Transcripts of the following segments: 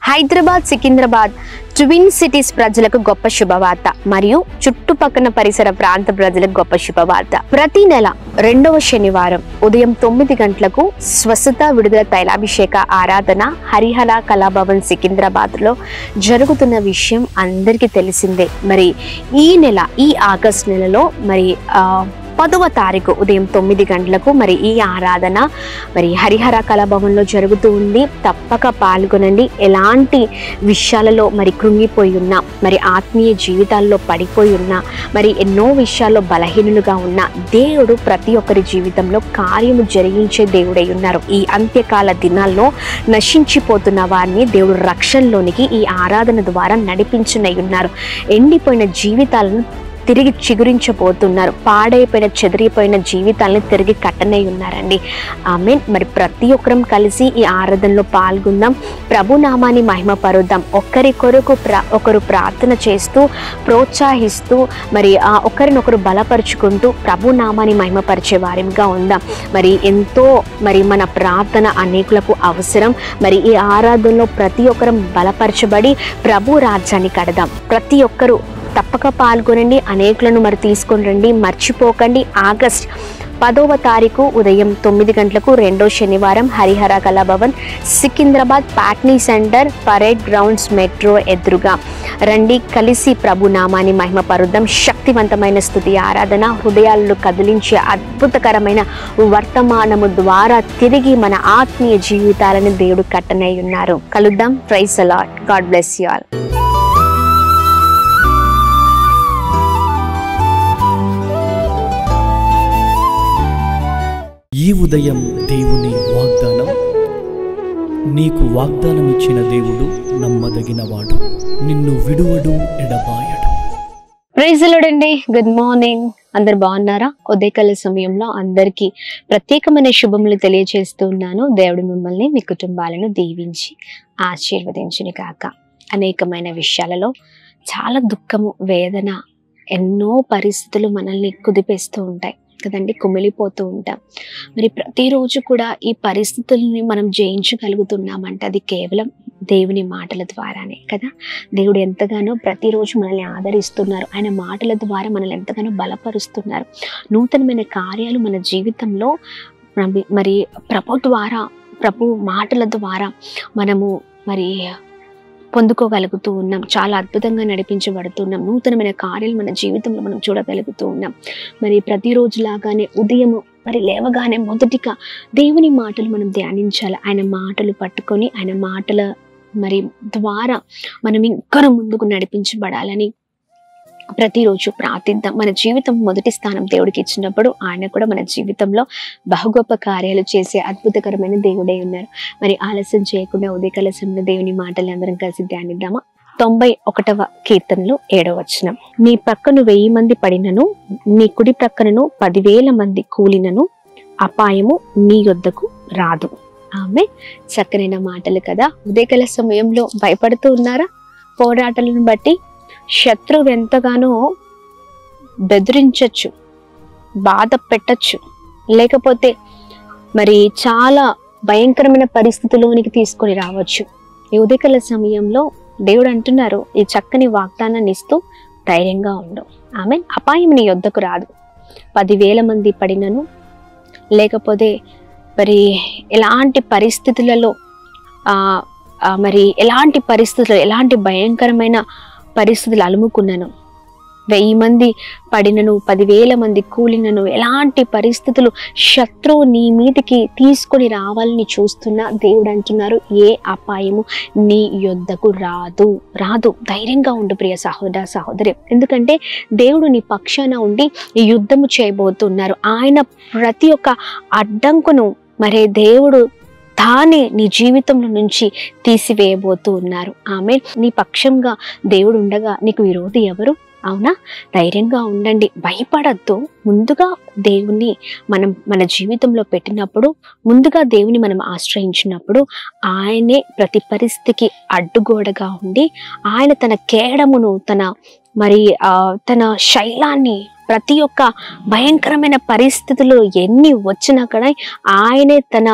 Hyderabad Secunderabad twin cities ప్రజలకు గొప్ప శుభవార్త మరియు చుట్టుపక్కల పరిసర ప్రాంత ప్రజలకు గొప్ప శుభవార్త ప్రతి నెల రెండవ శనివారం ఉదయం తొమ్మిది గంటలకు స్వస్థత విడుదల తైలాభిషేక ఆరాధన హరిహర కళాభవన్ సికింద్రాబాద్ లో జరుగుతున్న విషయం అందరికీ తెలిసిందే మరి ఈ నెల ఈ ఆగస్ట్ నెలలో మరి ఆ, పదవ తారీఖు ఉదయం తొమ్మిది గంటలకు మరి ఈ ఆరాధన మరి హరిహర కళాభవన్లో జరుగుతూ ఉంది తప్పక పాల్గొనండి ఎలాంటి విషయాలలో మరి కృంగిపోయి ఉన్నా మరి ఆత్మీయ జీవితాల్లో పడిపోయి ఉన్నా మరి ఎన్నో విషయాల్లో బలహీనులుగా ఉన్న దేవుడు ప్రతి ఒక్కరి జీవితంలో కార్యము జరిగించే దేవుడై ఉన్నారు ఈ అంత్యకాల దినాల్లో నశించిపోతున్న వారిని దేవుడు రక్షణలోనికి ఈ ఆరాధన ద్వారా నడిపించునై ఉన్నారు ఎండిపోయిన జీవితాలను తిరిగి చిగురించబోతున్నారు పాడైపోయిన చెదిరిపోయిన జీవితాలను తిరిగి కట్టనై ఉన్నారండి ఆమె మరి ప్రతి ఒక్కరం కలిసి ఈ ఆరాధనలో పాల్గొందాం ప్రభు నామాన్ని మహిమపరుద్దాం ఒక్కరి కొరకు ప్ర ఒకరు ప్రార్థన చేస్తూ ప్రోత్సహిస్తూ మరి ఆ ఒకరినొకరు బలపరుచుకుంటూ ప్రభు నామాన్ని మహిమపరిచే వారిగా ఉందాం మరి ఎంతో మరి మన ప్రార్థన అనేకులకు అవసరం మరి ఈ ఆరాధనలో ప్రతి ఒక్కరం బలపరచబడి ప్రభు రాజ్యాన్ని కడదాం ప్రతి ఒక్కరూ తప్పక పాల్గొనండి అనేకులను మరి తీసుకొని రండి మర్చిపోకండి ఆగస్ట్ పదవ తారీఖు ఉదయం తొమ్మిది గంటలకు రెండో శనివారం Harihara Kalabhavan Secunderabad Patny centre parade grounds metro ఎదురుగా రండి కలిసి ప్రభు నామాన్ని మహిమపరుద్దాం శక్తివంతమైన స్థుతి ఆరాధన హృదయాలను కదిలించే అద్భుతకరమైన వర్తమానము ద్వారా తిరిగి మన ఆత్మీయ జీవితాలను దేవుడు కట్టనై ఉన్నారు కలుద్దాం ప్రైస్ అలాట్ గాడ్ బ్లెస్ యు ఆల్ ఈ ఉదయం దేవుని వాగ్దానం నీకు వాగ్దానం ఇచ్చిన దేవుడు నమ్మదగినవాడు నిన్ను విడువడు ఎడబాయడు ప్రైజ్లుడండి గుడ్ మార్నింగ్ అందరు బాగున్నారా ఉదయకాల సమయంలో అందరికీ ప్రత్యేకమైన శుభములు తెలియజేస్తున్నాను దేవుడు మిమ్మల్ని మీ కుటుంబాలను దీవించి ఆశీర్వదించుని కాక అనేకమైన విషయాలలో చాలా దుఃఖము వేదన ఎన్నో పరిస్థితులు మనల్ని కుదిపేస్తూ ఉంటాయి కదండి కుమిలిపోతూ ఉంటాం మరి ప్రతిరోజు కూడా ఈ పరిస్థితుల్ని మనం జయించగలుగుతున్నామంటే అది కేవలం దేవుని మాటల ద్వారానే కదా దేవుడు ఎంతగానో ప్రతిరోజు మనల్ని ఆదరిస్తున్నారు ఆయన మాటల ద్వారా మనల్ని ఎంతగానో బలపరుస్తున్నారు నూతనమైన కార్యాలు మన జీవితంలో మరి- మరి ప్రభు ద్వారా ప్రభు మాటల ద్వారా మనము మరి పొందుకోగలుగుతూ ఉన్నాం చాలా అద్భుతంగా నడిపించబడుతున్నాం నూతనమైన కార్యాలు మన జీవితంలో మనం చూడగలుగుతూ ఉన్నాం మరి ప్రతిరోజు లాగానే ఉదయం మరి లేవగానే మొదటిగా దేవుని మాటలు మనం ధ్యానించాలి ఆయన మాటలు పట్టుకొని ఆయన మాటల మరి ద్వారా మనం ఇంకా ముందుకు నడిపించబడాలని ప్రతిరోజు ప్రార్థిద్దాం మన జీవితం మొదటి స్థానం దేవుడికి ఇచ్చినప్పుడు ఆయన కూడా మన జీవితంలో బహుగొప్ప కార్యాలు చేసే అద్భుతకరమైన దేవుడే ఉన్నారు మరి ఆలస్యం చేయకుండా ఉదయకాల సమయంలో దేవుని మాటలు అందరం కలిసి ధ్యానిద్దామా తొంభై ఒకటవ కీర్తనలు ఏడవ వచనం నీ ప్రక్కను వెయ్యి మంది పడినను నీ కుడి ప్రక్కనను పదివేల మంది కూలినను అపాయము నీ యొద్దకు రాదు ఆమె చక్కనైన మాటలు కదా ఉదయకాల సమయంలో భయపడుతూ ఉన్నారా పోరాటాలను బట్టి శత్రువు ఎంతగానో బెదిరించవచ్చు బాధ పెట్టచ్చు లేకపోతే మరి చాలా భయంకరమైన పరిస్థితిలోనికి తీసుకొని రావచ్చు ఈ ఉదయకాల సమయంలో దేవుడు అంటున్నారు ఈ చక్కని వాగ్దానాన్ని ఇస్తూ ధైర్యంగా ఉండు ఆమె అపాయం నీ యొద్దకు రాదు పదివేల మంది పడినను లేకపోతే మరి ఎలాంటి పరిస్థితులలో ఆ, ఆ, మరి ఎలాంటి పరిస్థితులు ఎలాంటి భయంకరమైన పరిస్థితులు అలుముకున్నాను వెయ్యి మంది పడినను పదివేల మంది కూలినను ఎలాంటి పరిస్థితులు శత్రువు నీ మీదకి తీసుకొని రావాలని చూస్తున్నా దేవుడు అంటున్నారు ఏ అపాయము నీ యొద్దకు రాదు రాదు ధైర్యంగా ఉండు ప్రియ సహోదర సహోదరి ఎందుకంటే దేవుడు నీ పక్షాన ఉండి ఈ యుద్ధము చేయబోతున్నారు ఆయన ప్రతి ఒక్క అడ్డంకును మరే దేవుడు తానే నీ జీవితంలో నుంచి తీసివేయబోతూ ఉన్నారు ఆమె నీ పక్షంగా దేవుడు ఉండగా నీకు విరోధి ఎవరు అవునా ధైర్యంగా ఉండండి భయపడద్దు ముందుగా దేవుణ్ణి మనం మన జీవితంలో పెట్టినప్పుడు ముందుగా దేవుని మనం ఆశ్రయించినప్పుడు ఆయనే ప్రతి పరిస్థితికి అడ్డుగోడగా ఉండి ఆయన తన కేడమును తన మరి ఆ, తన శైలాన్ని ప్రతి ఒక్క భయంకరమైన పరిస్థితులు ఎన్ని వచ్చినా కూడా ఆయనే తన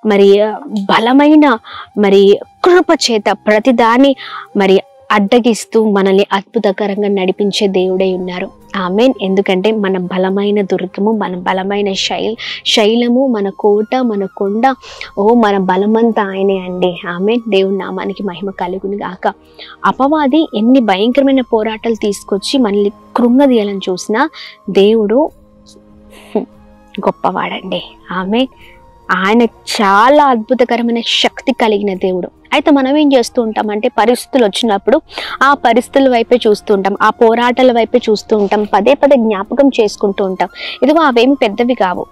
మరి బలమైన మరి కృప చేత ప్రతిదాన్ని మరి అడ్డగిస్తూ మనల్ని అద్భుతకరంగా నడిపించే దేవుడై ఉన్నారు ఆమెన్ ఎందుకంటే మన బలమైన దుర్గము మన బలమైన శైల్ శైలము మన కోట మన కొండ ఓ మన బలమంతా ఆయనే అండి ఆమె దేవుని నామానికి మహిమ కలుగును గాక అపవాది ఎన్ని భయంకరమైన పోరాటాలు తీసుకొచ్చి మనల్ని కృంగదీయాలని చూసినా దేవుడు హ్మ్, గొప్పవాడండి ఆమె ఆయన చాలా అద్భుతకరమైన శక్తి కలిగిన దేవుడు అయితే మనం ఏం చేస్తూ ఉంటాం అంటే పరిస్థితులు వచ్చినప్పుడు ఆ పరిస్థితుల వైపే చూస్తూ ఉంటాం ఆ పోరాటాల వైపే చూస్తూ ఉంటాం పదే పదే జ్ఞాపకం చేసుకుంటూ ఉంటాం ఇదిగో అవేమి పెద్దవి కావు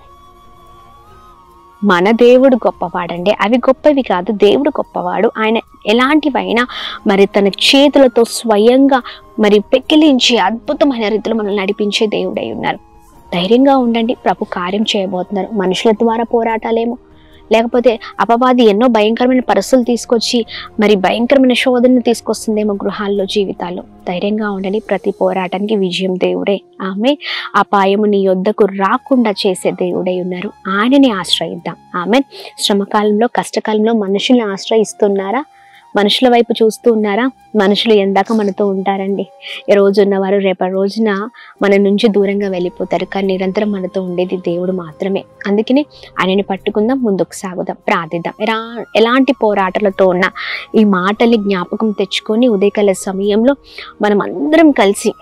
మన దేవుడు గొప్పవాడండి అవి గొప్పవి కాదు దేవుడు గొప్పవాడు ఆయన ఎలాంటివైనా మరి తన చేతులతో స్వయంగా మరి పెకిలించి అద్భుతమైన రీతిలో మనల్ని నడిపించే దేవుడై ఉన్నారు ధైర్యంగా ఉండండి ప్రభు కార్యం చేయబోతున్నారు మనుషుల ద్వారా పోరాటాలేమో లేకపోతే అపవాది ఎన్నో భయంకరమైన పరిస్థితులు తీసుకొచ్చి మరి భయంకరమైన శోధనను తీసుకొస్తుందేమో గృహాల్లో జీవితాల్లో ధైర్యంగా ఉండండి ప్రతి పోరాటానికి విజయం దేవుడే ఆమె అపాయము నీ యొద్దకు రాకుండా చేసే దేవుడై ఉన్నారు ఆయనని ఆశ్రయిద్దాం ఆమె శ్రమకాలంలో కష్టకాలంలో మనుషుల్ని ఆశ్రయిస్తున్నారా మనుషుల వైపు చూస్తూ ఉన్నారా మనుషులు ఎందాక మనతో ఉంటారండి ఈ రోజు ఉన్నవారు రేపటి రోజున మన నుంచి దూరంగా వెళ్ళిపోతారు కానీ నిరంతరం మనతో ఉండేది దేవుడు మాత్రమే అందుకని ఆయనని పట్టుకుందాం ముందుకు సాగుదాం ప్రార్థిద్దాం ఎలా ఎలాంటి పోరాటాలతో ఉన్న ఈ మాటల్ని జ్ఞాపకం తెచ్చుకొని ఉదయకాల సమయంలో మనం అందరం కలిసి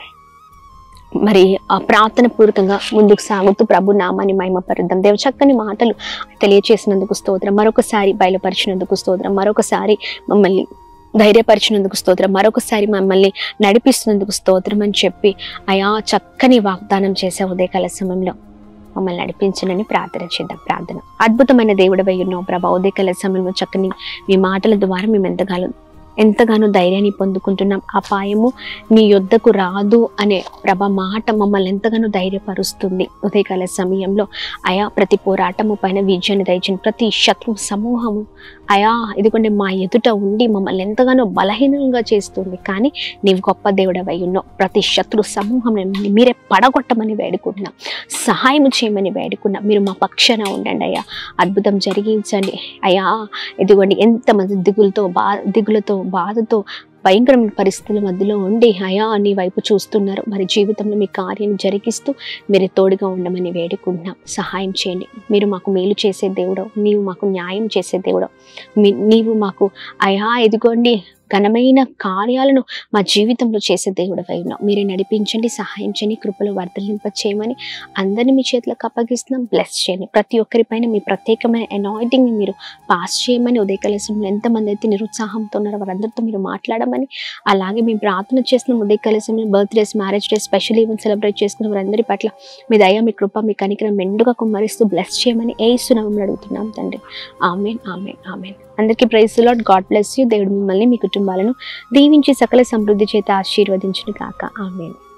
మరి ఆ ప్రార్థన పూర్వకంగా ముందుకు సాగుతూ ప్రభు నామాన్ని మహిమపరుద్దాం దేవ చక్కని మాటలు తెలియచేసినందుకు స్తోత్రం మరొకసారి బయలుపరిచినందుకు స్తోత్రం మరొకసారి మమ్మల్ని ధైర్యపరిచినందుకు స్తోత్రం మరొకసారి మమ్మల్ని నడిపిస్తున్నందుకు స్తోత్రం అని చెప్పి అయా చక్కని వాగ్దానం చేసే ఉదయకాల సమయంలో మమ్మల్ని నడిపించనని ప్రార్థన చేద్దాం ప్రార్థన అద్భుతమైన దేవుడు ఉన్నావు ప్రభా ఉదయకాల సమయంలో చక్కని మీ మాటల ద్వారా మేము ఎంతగానో ఎంతగానో ధైర్యాన్ని పొందుకుంటున్నాం అపాయము నీ యొద్దకు రాదు అనే ప్రభ మాట మమ్మల్ని ఎంతగానో ధైర్యపరుస్తుంది ఉదయకాల సమయంలో అయా ప్రతి పోరాటము పైన విజయాన్ని దయచిన ప్రతి శత్రు సమూహము అయా ఇదిగోండి మా ఎదుట ఉండి మమ్మల్ని ఎంతగానో బలహీనంగా చేస్తుంది కానీ నీవు గొప్ప దేవుడవై ఉన్నావు ప్రతి శత్రు సమూహం మీరే పడగొట్టమని వేడుకుంటున్నాం సహాయం చేయమని వేడుకున్నాం మీరు మా పక్షాన ఉండండి అయ్యా అద్భుతం జరిగించండి అయ్యా ఇదిగోండి ఎంతమంది దిగులతో బా దిగులతో బాధతో భయంకరమైన పరిస్థితుల మధ్యలో ఉండి అయా నీ వైపు చూస్తున్నారు మరి జీవితంలో మీ కార్యం జరిగిస్తూ మీరు తోడుగా ఉండమని వేడుకుంటున్నాం సహాయం చేయండి మీరు మాకు మేలు చేసే దేవుడు నీవు మాకు న్యాయం చేసే దేవుడు మీ నీవు మాకు అయా ఎదుగోండి ఘనమైన కార్యాలను మా జీవితంలో చేసే దేవుడు ఉన్నావు మీరే నడిపించండి సహాయం చేయండి కృపలు వర్ధలింప చేయమని అందరినీ మీ చేతులకు అప్పగిస్తున్నాం బ్లెస్ చేయండి ప్రతి ఒక్కరిపైన మీ ప్రత్యేకమైన అనాయిటింగ్ని మీరు పాస్ చేయమని ఉదయకలశంలో ఎంతమంది అయితే నిరుత్సాహంతో ఉన్నారో వారందరితో మీరు మాట్లాడమని అలాగే మేము ప్రార్థన చేస్తున్నాం ఉదయకలశంలో birthdays marriage day special event celebrate చేసుకున్న వారందరి పట్ల మీ దయ మీ కృప మీ కనికరం మెండుగా కుమ్మరిస్తూ బ్లెస్ చేయమని ఏ సునామం అడుగుతున్నాం తండ్రి ఆమెన్ ఆమెన్ ఆమెన్ అందరికీ praise Lord God bless you దేవుడు మిమ్మల్ని మీ కుటుంబాలను దీవించి సకల సమృద్ధి చేత ఆశీర్వదించును కాక ఆమెన్